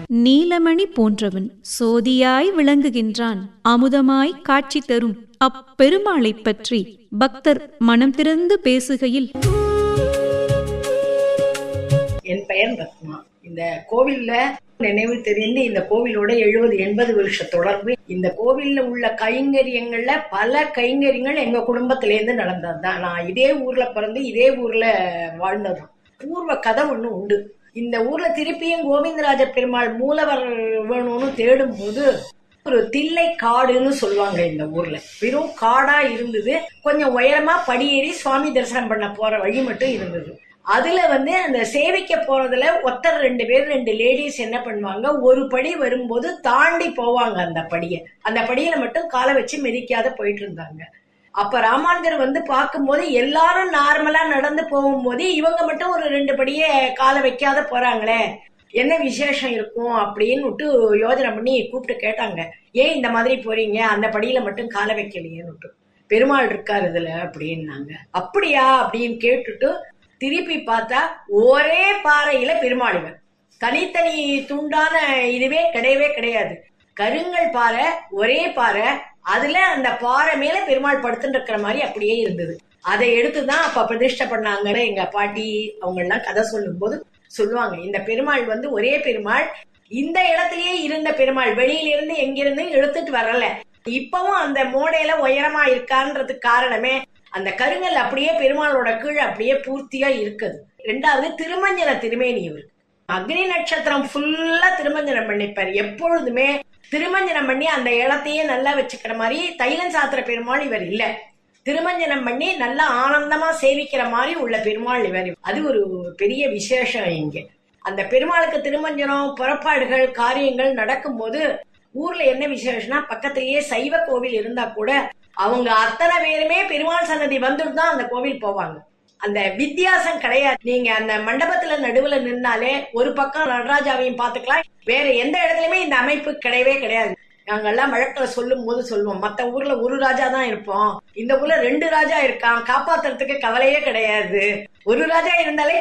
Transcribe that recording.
நீலமணி போன்றவன் சோதியாய் விளங்குகின்றான் அமுதமாய் காட்சி தரும் அப்பெருமாளைப் பற்றி பக்தர் மனம் திறந்து பேசுகையில் என் பெயர் ரத்னா இந்த கோவில்ல நினைவு தெரிந்து இந்த கோவிலோட எழுபது எண்பது வருஷ தொடர்பு இந்த கோவில்ல உள்ள கைங்கரியங்கள்ல பல கைங்கரியங்கள் எங்க குடும்பத்தில இருந்து நடந்ததுதான் நான் இதே ஊர்ல பிறந்து இதே ஊர்ல வாழ்ந்ததும் பூர்வ கதை ஒண்ணு உண்டு இந்த ஊர்ல திருப்பியும் கோவிந்தராஜ பெருமாள் மூலவர் வேணும்னு தேடும் போது ஒரு தில்லை காடுன்னு சொல்லுவாங்க இந்த ஊர்ல வெறும் காடா இருந்தது கொஞ்சம் உயரமா படியேறி சுவாமி தரிசனம் பண்ண போற வழி மட்டும் இருந்தது அதுல வந்து அந்த சேவிக்க போறதுல ஒருத்தர் ரெண்டு பேர் ரெண்டு லேடிஸ் என்ன பண்ணுவாங்க ஒரு படி வரும்போது தாண்டி போவாங்க அந்த படியை அந்த படியில மட்டும் காலை வச்சு மிதிக்காத போயிட்டு இருந்தாங்க அப்ப ராமானுஜர் வந்து பார்க்கும்போது எல்லாரும் நார்மலா நடந்து போகும்போது இவங்க மட்டும் ஒரு ரெண்டு படியே காலை வைக்காத போறாங்களே என்ன விசேஷம் இருக்கும் அப்படின்னு விட்டு யோஜனை பண்ணி கூப்பிட்டு கேட்டாங்க ஏன் இந்த மாதிரி போறீங்க அந்த படியில மட்டும் காலை வைக்கலையேன்னு பெருமாள் இருக்காரு இதுல அப்படின்னாங்க அப்படியா அப்படின்னு கேட்டுட்டு திருப்பி பார்த்தா ஒரே பாறையில பெருமாள் இவன் தனித்தனி துண்டான இதுவே கிடையவே கிடையாது கருங்கல் பாறை ஒரே பாறை அதுல அந்த பாறை மேல பெருமாள் படுத்துட்டு இருக்கிற மாதிரி அப்படியே இருந்தது அதை எடுத்துதான் அப்ப பிரதிஷ்டை பண்ணாங்க எங்க பாட்டி அவங்க எல்லாம் கதை சொல்லும் போது சொல்லுவாங்க இந்த பெருமாள் வந்து ஒரே பெருமாள் இந்த இடத்துலயே இருந்த பெருமாள் வெளியில இருந்து எங்கிருந்து எடுத்துட்டு வரல இப்பவும் அந்த மோடையில உயரமா இருக்கான்றதுக்கு காரணமே அந்த கருங்கல் அப்படியே பெருமாளோட கீழே அப்படியே பூர்த்தியா இருக்குது ரெண்டாவது திருமஞ்சன திருமேனி இவர் அக்னி நட்சத்திரம் ஃபுல்லா திருமஞ்சனம் பண்ணிப்பாரு எப்பொழுதுமே திருமஞ்சனம் பண்ணி அந்த இடத்தையே நல்லா வச்சுக்கிற மாதிரி தைலம் சாத்திர பெருமாள் இவர் இல்ல திருமஞ்சனம் பண்ணி நல்லா ஆனந்தமா சேவிக்கிற மாதிரி உள்ள பெருமாள் இவர் அது ஒரு பெரிய விசேஷம் இங்க அந்த பெருமாளுக்கு திருமஞ்சனம் புறப்பாடுகள் காரியங்கள் நடக்கும்போது ஊர்ல என்ன விசேஷம்னா பக்கத்திலேயே சைவ கோவில் இருந்தா கூட அவங்க அத்தனை பேருமே பெருமாள் சன்னதி வந்துட்டு தான் அந்த கோவில் போவாங்க அந்த வித்தியாசம் கிடையாது நீங்க அந்த மண்டபத்துல நடுவுல நின்னாலே ஒரு பக்கம் நடராஜாவையும் பாத்துக்கலாம் வேற எந்த இடத்துலயுமே இந்த அமைப்பு கிடையவே கிடையாது நாங்கெல்லாம் வழக்குல சொல்லும் போது சொல்லுவோம் மத்த ஊர்ல ஒரு ராஜா தான் இருப்போம் இந்த ஊர்ல ரெண்டு ராஜா இருக்கான் காப்பாத்துறதுக்கு கவலையே கிடையாது ஒரு ராஜா இருந்தாலே